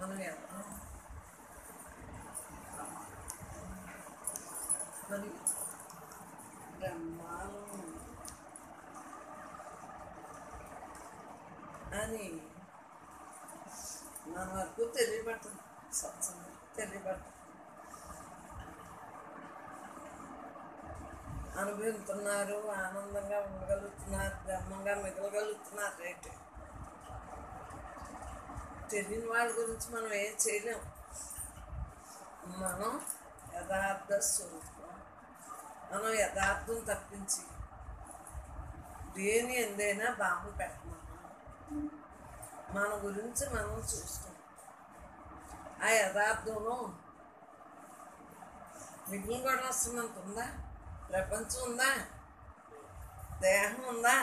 మనం ఎవరు మరి బ్రహ్మాలు అని మన వరకు తెలియబడుతుంది సత్సంగం తెలియబడుతుంది అనుభవిస్తున్నారు ఆనందంగా ఉండగలుగుతున్నారు బ్రహ్మంగా మిగలగలుగుతున్నారు రైట్ తెలియని వాళ్ళ గురించి మనం ఏం చేయలేం మనం యథార్థ స్వరూపం మనం యథార్థం తప్పించి దేని ఎందైనా బాంబు పెట్టమన్నాం మన గురించి మనం చూస్తాం ఆ యథార్థంలో మిగిలిన కూడా వస్తున్నంత ఉందా ప్రపంచం ఉందా దేహం ఉందా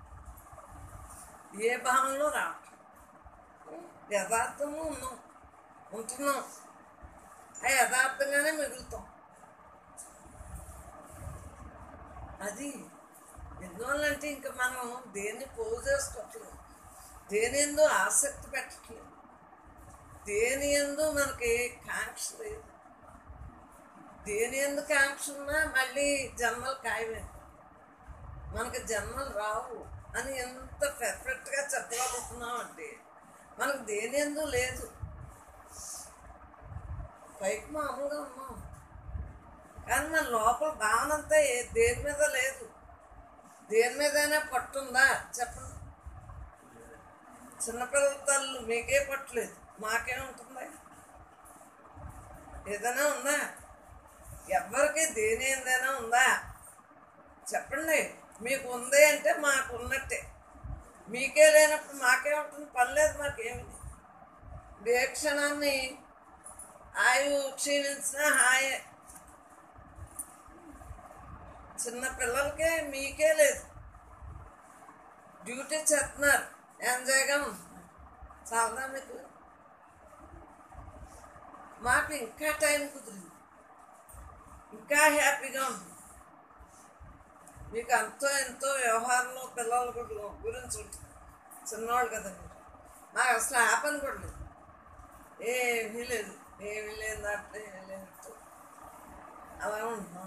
ఏ భావంలో రావట్లేదు యథార్థము ఉన్నాం ఉంటున్నాం ఆ యథార్థంగానే మిగులుతాం అది ఎందువల్లంటే ఇంకా మనం దేన్ని పోగు చేసుకోవట్లేదు దేని ఎందు ఆసక్తి పెట్టట్లేదు దేని ఎందు మనకి కాంక్ష లేదు దేని ఎందు కాంక్ష ఉన్నా మళ్ళీ జన్మలు ఖాయమే మనకి జన్మలు రావు అని ఎంత పెర్ఫెక్ట్గా చెప్పగలుగుతున్నాం అంటే మనకు దేని ఎందు లేదు పైకి మామూలుగా ఉన్నాం కానీ మన లోపల భావన అంతా ఏ- దేని మీద లేదు దేని మీదైనా పట్టుందా చెప్పండి చిన్నపిల్లల తల్లు మీకే పట్టలేదు మాకేముంటుంది ఏదైనా ఉందా ఎవరికి దేని ఏదైనా ఉందా చెప్పండి మీకు ఉంది అంటే మాకు ఉన్నట్టే మీకే లేనప్పుడు మాకే ఉంటుంది పని లేదు మాకేమి ఏ క్షణాన్ని ఆయు క్షీణించిన హాయే చిన్న పిల్లలకే మీకే లేదు డ్యూటీ చేస్తున్నారు ఎంజాయ్గా ఉంటున్నారు చాలా మీకు మాకు ఇంకా టైం కుదిరింది ఇంకా హ్యాపీగా ఉంది మీకు అంతో ఎంతో వ్యవహారంలో పిల్లల గు- గురించి ఉంటుంది చిన్నవాళ్ళు కదా మీరు మాకు అసలు ఆ పని కూడా లేదు ఏమీ లేదు ఏమీ లేదు అంటే ఏమీ లేదు అలా ఉంటున్నాం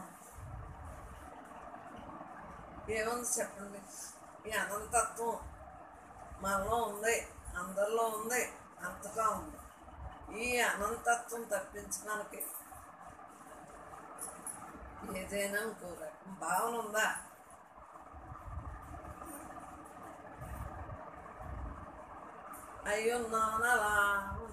ఏముంది చెప్పండి ఈ అనంతత్వం మనలో ఉంది అందరిలో ఉంది అంతటా ఉంది ఈ అనంతత్వం తప్పించి మనకి ఏదైనా ఇంకో రకం భావన ఉందా అయ్యో నాన్న అలా